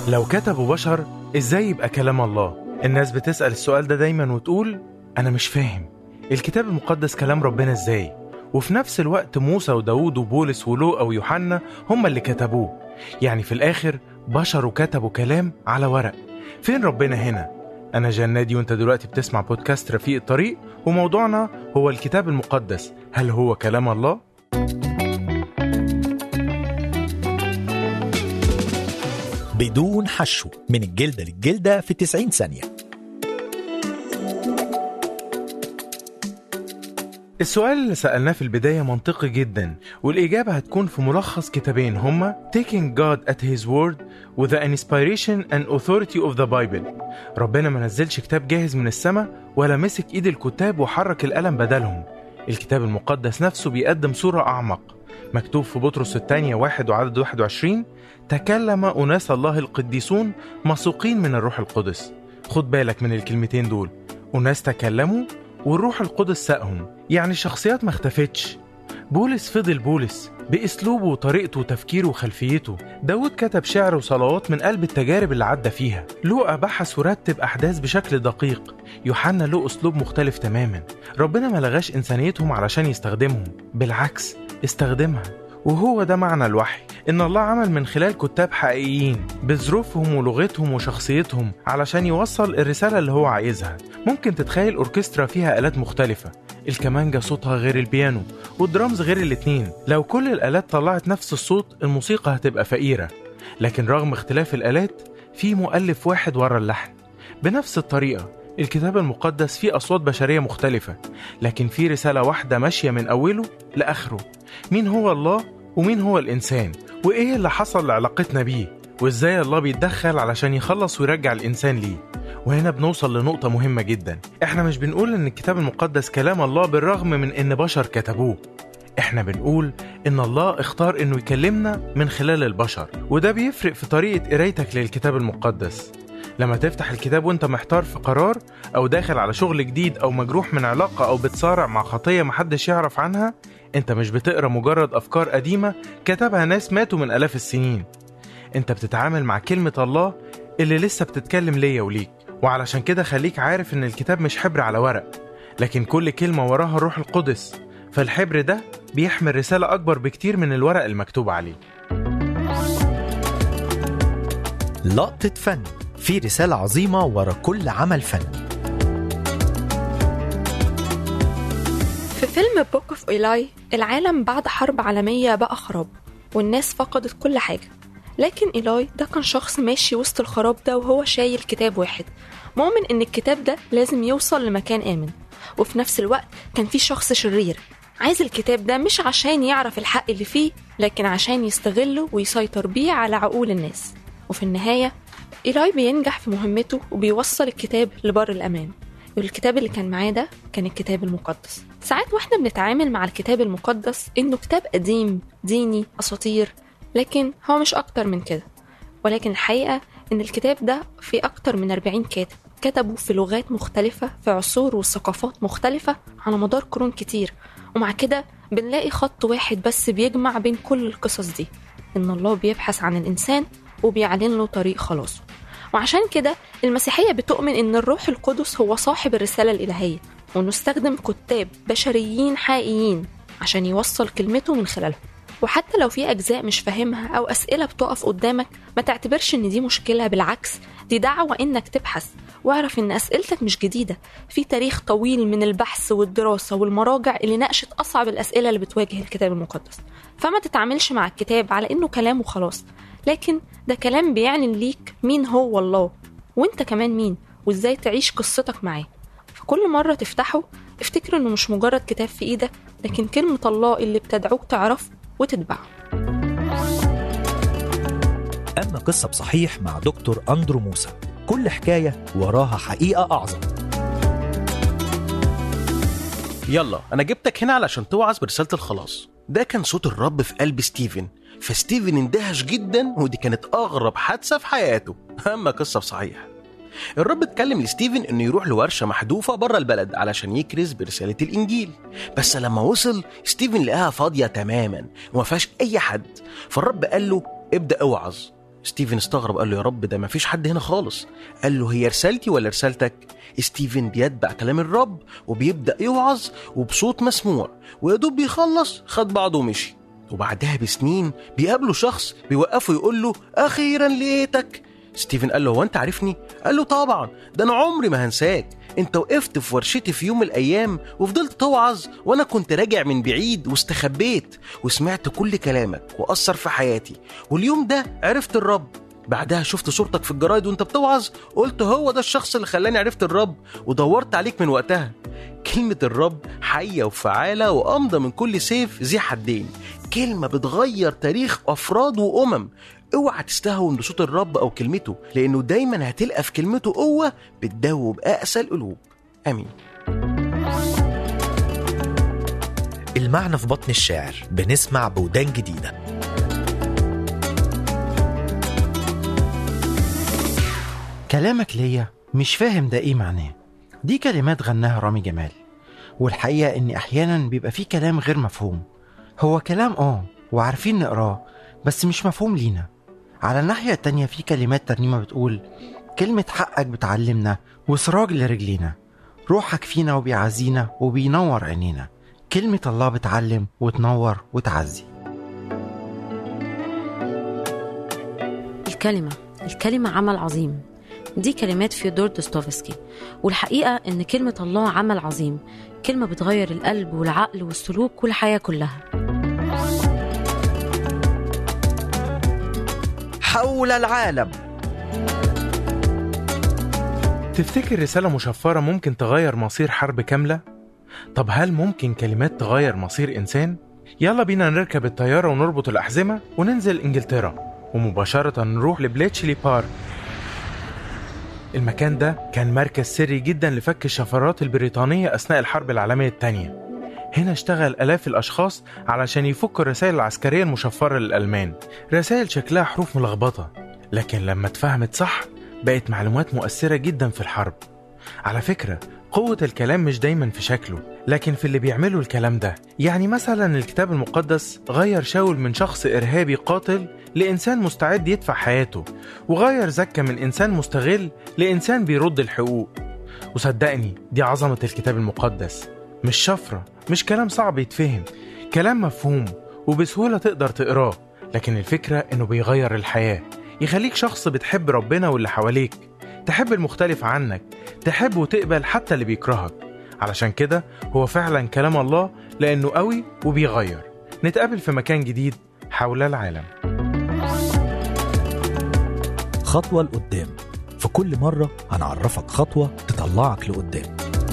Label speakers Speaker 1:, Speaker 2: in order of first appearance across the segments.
Speaker 1: لو كتبوا بشر ازاي يبقى كلام الله الناس بتسأل السؤال ده دايما وتقول انا مش فاهم الكتاب المقدس كلام ربنا ازاي وفي نفس الوقت موسى وداود وبولس ولوقا ويوحنا هم اللي كتبوه يعني في الاخر بشر وكتبوا كلام على ورق فين ربنا هنا انا جنادي وانت دلوقتي بتسمع بودكاست رفيق الطريق وموضوعنا هو الكتاب المقدس هل هو كلام الله
Speaker 2: بدون حشو من الجلدة للجلدة في 90 ثانية
Speaker 1: السؤال اللي سألناه في البداية منطقي جدا والإجابة هتكون في ملخص كتابين هما Taking God at His Word و The Inspiration and Authority of the Bible ربنا ما نزلش كتاب جاهز من السماء ولا مسك إيد الكتاب وحرك القلم بدلهم الكتاب المقدس نفسه بيقدم صورة أعمق مكتوب في بطرس الثانية واحد وعدد 21 تكلم أناس الله القديسون مسوقين من الروح القدس خد بالك من الكلمتين دول أناس تكلموا والروح القدس ساقهم يعني الشخصيات ما اختفتش بولس فضل بولس بأسلوبه وطريقته وتفكيره وخلفيته داود كتب شعر وصلوات من قلب التجارب اللي عدى فيها لوقا بحث ورتب أحداث بشكل دقيق يوحنا له أسلوب مختلف تماما ربنا ما لغاش إنسانيتهم علشان يستخدمهم بالعكس استخدمها وهو ده معنى الوحي إن الله عمل من خلال كتاب حقيقيين بظروفهم ولغتهم وشخصيتهم علشان يوصل الرسالة اللي هو عايزها ممكن تتخيل أوركسترا فيها آلات مختلفة الكمانجة صوتها غير البيانو والدرامز غير الاتنين لو كل الآلات طلعت نفس الصوت الموسيقى هتبقى فقيرة لكن رغم اختلاف الآلات في مؤلف واحد ورا اللحن بنفس الطريقة الكتاب المقدس فيه أصوات بشرية مختلفة لكن فيه رسالة واحدة ماشية من أوله لآخره مين هو الله ومين هو الإنسان وإيه اللي حصل لعلاقتنا بيه وإزاي الله بيتدخل علشان يخلص ويرجع الإنسان ليه وهنا بنوصل لنقطة مهمة جدا احنا مش بنقول ان الكتاب المقدس كلام الله بالرغم من ان بشر كتبوه احنا بنقول ان الله اختار انه يكلمنا من خلال البشر وده بيفرق في طريقة قرايتك للكتاب المقدس لما تفتح الكتاب وانت محتار في قرار او داخل على شغل جديد او مجروح من علاقة او بتصارع مع خطية محدش يعرف عنها انت مش بتقرا مجرد افكار قديمة كتبها ناس ماتوا من الاف السنين انت بتتعامل مع كلمة الله اللي لسه بتتكلم ليا وليك وعلشان كده خليك عارف ان الكتاب مش حبر على ورق لكن كل كلمة وراها الروح القدس فالحبر ده بيحمل رسالة أكبر بكتير من الورق المكتوب عليه
Speaker 2: لقطة فن في رسالة عظيمة ورا كل عمل فني
Speaker 3: في فيلم بوك اوف إيلاي العالم بعد حرب عالمية بقى خراب والناس فقدت كل حاجة لكن إيلاي ده كان شخص ماشي وسط الخراب ده وهو شايل كتاب واحد مؤمن إن الكتاب ده لازم يوصل لمكان آمن وفي نفس الوقت كان في شخص شرير عايز الكتاب ده مش عشان يعرف الحق اللي فيه لكن عشان يستغله ويسيطر بيه على عقول الناس وفي النهاية إيلاي بينجح في مهمته وبيوصل الكتاب لبر الأمان والكتاب اللي كان معاه ده كان الكتاب المقدس ساعات واحنا بنتعامل مع الكتاب المقدس إنه كتاب قديم ديني أساطير لكن هو مش أكتر من كده ولكن الحقيقة إن الكتاب ده فيه أكتر من 40 كاتب كتبوا في لغات مختلفة في عصور وثقافات مختلفة على مدار قرون كتير ومع كده بنلاقي خط واحد بس بيجمع بين كل القصص دي إن الله بيبحث عن الإنسان وبيعلن له طريق خلاصه وعشان كده المسيحية بتؤمن إن الروح القدس هو صاحب الرسالة الإلهية وإنه استخدم كتاب بشريين حقيقيين عشان يوصل كلمته من خلالهم وحتى لو في أجزاء مش فاهمها أو أسئلة بتقف قدامك ما تعتبرش إن دي مشكلة بالعكس دي دعوة إنك تبحث واعرف إن أسئلتك مش جديدة في تاريخ طويل من البحث والدراسة والمراجع اللي ناقشت أصعب الأسئلة اللي بتواجه الكتاب المقدس فما تتعاملش مع الكتاب على إنه كلام وخلاص لكن ده كلام بيعلن ليك مين هو الله وإنت كمان مين وإزاي تعيش قصتك معاه فكل مرة تفتحه افتكر إنه مش مجرد كتاب في إيدك لكن كلمة الله اللي بتدعوك تعرفه وتتبعه
Speaker 2: أما قصة بصحيح مع دكتور أندرو موسى كل حكاية وراها حقيقة أعظم
Speaker 4: يلا انا جبتك هنا علشان توعظ برساله الخلاص ده كان صوت الرب في قلب ستيفن فستيفن اندهش جدا ودي كانت اغرب حادثه في حياته اما قصه صحيح الرب اتكلم لستيفن انه يروح لورشه محذوفه بره البلد علشان يكرز برساله الانجيل بس لما وصل ستيفن لقاها فاضيه تماما وما فيهاش اي حد فالرب قال له ابدا اوعظ ستيفن استغرب قال له يا رب ده مفيش حد هنا خالص قال له هي رسالتي ولا رسالتك ستيفن بيتبع كلام الرب وبيبدأ يوعظ وبصوت مسموع ويا دوب بيخلص خد بعضه ومشي وبعدها بسنين بيقابله شخص بيوقفه يقول له أخيرا لقيتك ستيفن قال له هو أنت عارفني؟ قال له طبعا ده أنا عمري ما هنساك أنت وقفت في ورشتي في يوم من الأيام وفضلت توعظ وأنا كنت راجع من بعيد واستخبيت وسمعت كل كلامك وأثر في حياتي واليوم ده عرفت الرب بعدها شفت صورتك في الجرايد وانت بتوعظ قلت هو ده الشخص اللي خلاني عرفت الرب ودورت عليك من وقتها كلمة الرب حية وفعالة وأمضى من كل سيف ذي حدين كلمة بتغير تاريخ أفراد وأمم اوعى تستهون بصوت الرب أو كلمته لأنه دايما هتلقى في كلمته قوة بتدوب أقسى القلوب آمين
Speaker 2: المعنى في بطن الشاعر بنسمع بودان جديدة
Speaker 5: كلامك ليا مش فاهم ده ايه معناه دي كلمات غناها رامي جمال والحقيقة ان احيانا بيبقى فيه كلام غير مفهوم هو كلام اه وعارفين نقراه بس مش مفهوم لينا على الناحية التانية في كلمات ترنيمة بتقول كلمة حقك بتعلمنا وسراج لرجلينا روحك فينا وبيعزينا وبينور عينينا كلمة الله بتعلم وتنور وتعزي
Speaker 6: الكلمة الكلمة عمل عظيم دي كلمات فيودور دوستوفسكي والحقيقة إن كلمة الله عمل عظيم كلمة بتغير القلب والعقل والسلوك والحياة كلها
Speaker 5: حول العالم
Speaker 1: تفتكر رسالة مشفرة ممكن تغير مصير حرب كاملة؟ طب هل ممكن كلمات تغير مصير إنسان؟ يلا بينا نركب الطيارة ونربط الأحزمة وننزل إنجلترا ومباشرة نروح لبليتشلي بارك المكان ده كان مركز سري جدا لفك الشفرات البريطانية أثناء الحرب العالمية الثانية هنا اشتغل آلاف الأشخاص علشان يفكوا الرسائل العسكرية المشفرة للألمان رسائل شكلها حروف ملخبطة لكن لما اتفهمت صح بقت معلومات مؤثرة جدا في الحرب على فكرة قوة الكلام مش دايما في شكله لكن في اللي بيعمله الكلام ده يعني مثلا الكتاب المقدس غير شاول من شخص إرهابي قاتل لإنسان مستعد يدفع حياته وغير زكا من إنسان مستغل لإنسان بيرد الحقوق وصدقني دي عظمة الكتاب المقدس مش شفرة مش كلام صعب يتفهم كلام مفهوم وبسهولة تقدر تقراه لكن الفكرة إنه بيغير الحياة يخليك شخص بتحب ربنا واللي حواليك تحب المختلف عنك تحب وتقبل حتى اللي بيكرهك علشان كده هو فعلا كلام الله لأنه قوي وبيغير نتقابل في مكان جديد حول العالم
Speaker 2: خطوة لقدام في كل مرة هنعرفك خطوة تطلعك لقدام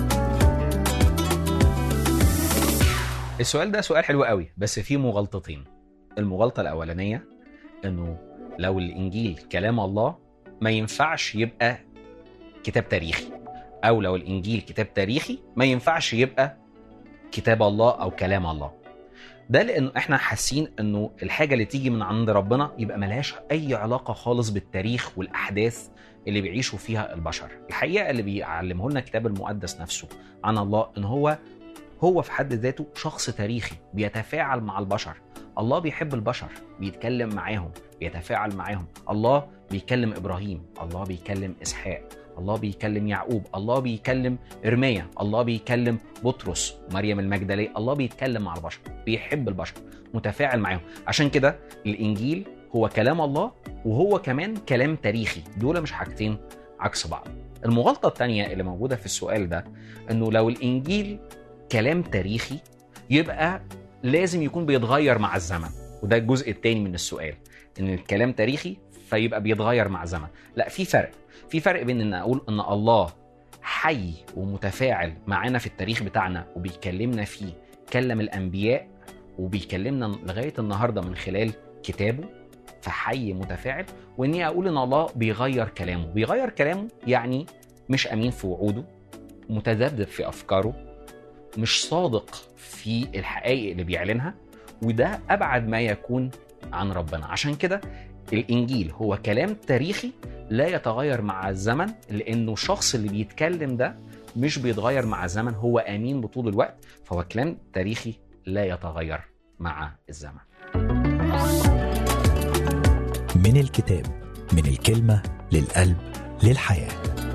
Speaker 7: السؤال ده سؤال حلو قوي بس فيه مغالطتين المغالطة الأولانية إنه لو الإنجيل كلام الله ما ينفعش يبقى كتاب تاريخي أو لو الإنجيل كتاب تاريخي ما ينفعش يبقى كتاب الله أو كلام الله ده لأنه إحنا حاسين إنه الحاجة اللي تيجي من عند ربنا يبقى ملهاش أي علاقة خالص بالتاريخ والأحداث اللي بيعيشوا فيها البشر الحقيقة اللي بيعلمه لنا الكتاب المقدس نفسه عن الله إن هو هو في حد ذاته شخص تاريخي بيتفاعل مع البشر الله بيحب البشر بيتكلم معاهم بيتفاعل معاهم الله بيكلم ابراهيم الله بيكلم اسحاق الله بيكلم يعقوب الله بيكلم ارميا الله بيكلم بطرس ومريم المجدليه الله بيتكلم مع البشر بيحب البشر متفاعل معاهم عشان كده الانجيل هو كلام الله وهو كمان كلام تاريخي دول مش حاجتين عكس بعض المغالطه الثانيه اللي موجوده في السؤال ده انه لو الانجيل كلام تاريخي يبقى لازم يكون بيتغير مع الزمن وده الجزء الثاني من السؤال ان الكلام تاريخي فيبقى بيتغير مع الزمن لا في فرق في فرق بين ان اقول ان الله حي ومتفاعل معانا في التاريخ بتاعنا وبيكلمنا فيه كلم الانبياء وبيكلمنا لغايه النهارده من خلال كتابه فحي متفاعل واني اقول ان الله بيغير كلامه بيغير كلامه يعني مش امين في وعوده متذبذب في افكاره مش صادق في الحقائق اللي بيعلنها وده ابعد ما يكون عن ربنا عشان كده الانجيل هو كلام تاريخي لا يتغير مع الزمن لانه الشخص اللي بيتكلم ده مش بيتغير مع الزمن هو امين بطول الوقت فهو كلام تاريخي لا يتغير مع الزمن
Speaker 2: من الكتاب من الكلمة للقلب للحياة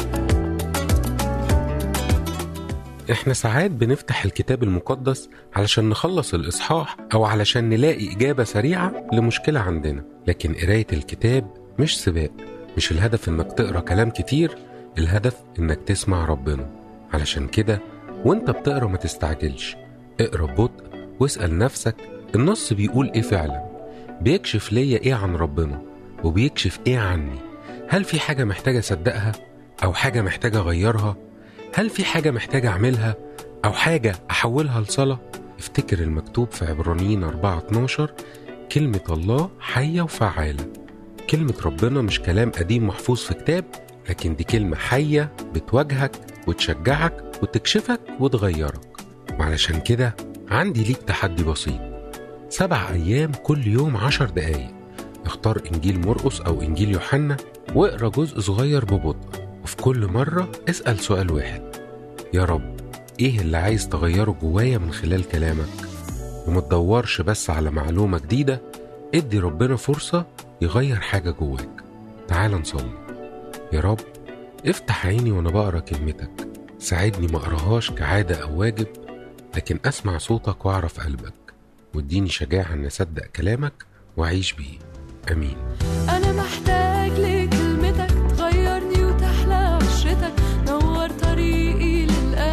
Speaker 8: احنا ساعات بنفتح الكتاب المقدس علشان نخلص الإصحاح أو علشان نلاقي إجابة سريعة لمشكلة عندنا لكن قراية الكتاب مش سباق مش الهدف إنك تقرأ كلام كتير الهدف إنك تسمع ربنا علشان كده وانت بتقرأ ما تستعجلش اقرأ ببطء واسأل نفسك النص بيقول ايه فعلا بيكشف ليا ايه عن ربنا وبيكشف ايه عني هل في حاجة محتاجة أصدقها أو حاجة محتاجة أغيرها هل في حاجة محتاجة أعملها أو حاجة أحولها لصلاة افتكر المكتوب في عبرانيين 4 12 كلمة الله حية وفعالة كلمة ربنا مش كلام قديم محفوظ في كتاب لكن دي كلمة حية بتواجهك وتشجعك وتكشفك وتغيرك وعلشان كده عندي ليك تحدي بسيط سبع أيام كل يوم عشر دقايق اختار إنجيل مرقس أو إنجيل يوحنا واقرا جزء صغير ببطء وفي كل مرة اسأل سؤال واحد يا رب إيه اللي عايز تغيره جوايا من خلال كلامك وما تدورش بس على معلومة جديدة ادي ربنا فرصة يغير حاجة جواك تعال نصلي يا رب افتح عيني وانا بقرا كلمتك ساعدني ما اقراهاش كعادة او واجب لكن اسمع صوتك واعرف قلبك واديني شجاعة ان اصدق كلامك واعيش بيه امين
Speaker 9: أنا محتاج لكلمتك تغيرني وتحلى عشرتك نور طريقي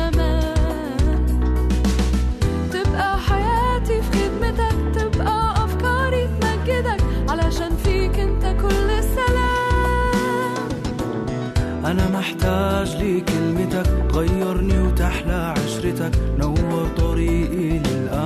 Speaker 9: للأمان تبقى حياتي في خدمتك تبقى أفكاري تمجدك علشان فيك أنت كل السلام
Speaker 10: أنا محتاج لكلمتك تغيرني وتحلى عشرتك نور طريقي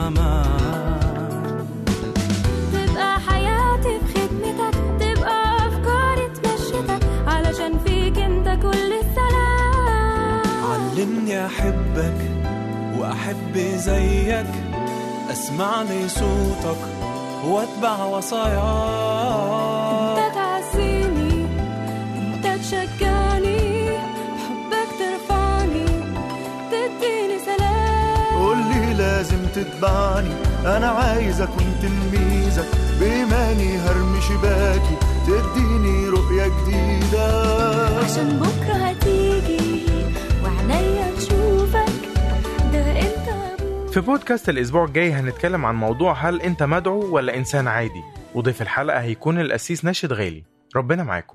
Speaker 10: للأمان
Speaker 9: تبقى حياتي في خدمتك تبقى أفكاري تمشيتك علشان فيك أنت كل السلام
Speaker 10: علمني أحبك وأحب زيك أسمع لصوتك وأتبع وصاياك
Speaker 9: أنت تعزيني أنت تشجعني بحبك ترفعني تديني سلام
Speaker 10: قولي لازم تتبعني أنا عايز أكون تلميذك بإيماني هرمي شباكي تديني رؤية جديدة
Speaker 9: عشان بكرة هتيجي وعنيا تشوفك ده انت ابوك
Speaker 1: في بودكاست الأسبوع الجاي هنتكلم عن موضوع هل أنت مدعو ولا إنسان عادي وضيف الحلقة هيكون الأسيس ناشد غالي ربنا معاكم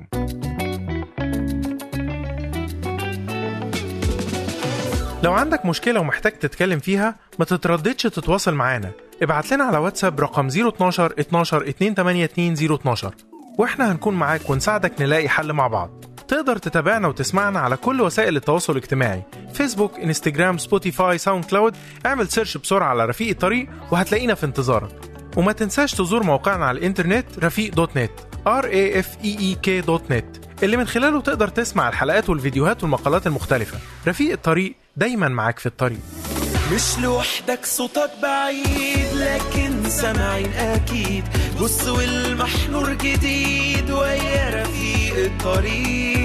Speaker 1: لو عندك مشكلة ومحتاج تتكلم فيها ما تترددش تتواصل معانا ابعت لنا على واتساب رقم 012 12 282 012 واحنا هنكون معاك ونساعدك نلاقي حل مع بعض تقدر تتابعنا وتسمعنا على كل وسائل التواصل الاجتماعي فيسبوك انستجرام سبوتيفاي ساوند كلاود اعمل سيرش بسرعة على رفيق الطريق وهتلاقينا في انتظارك وما تنساش تزور موقعنا على الانترنت رفيق دوت نت r a f e e k دوت نت اللي من خلاله تقدر تسمع الحلقات والفيديوهات والمقالات المختلفة رفيق الطريق دايما معاك في الطريق
Speaker 10: مش لوحدك صوتك بعيد لكن سامعين اكيد بص والمحنور جديد ويا رفيق الطريق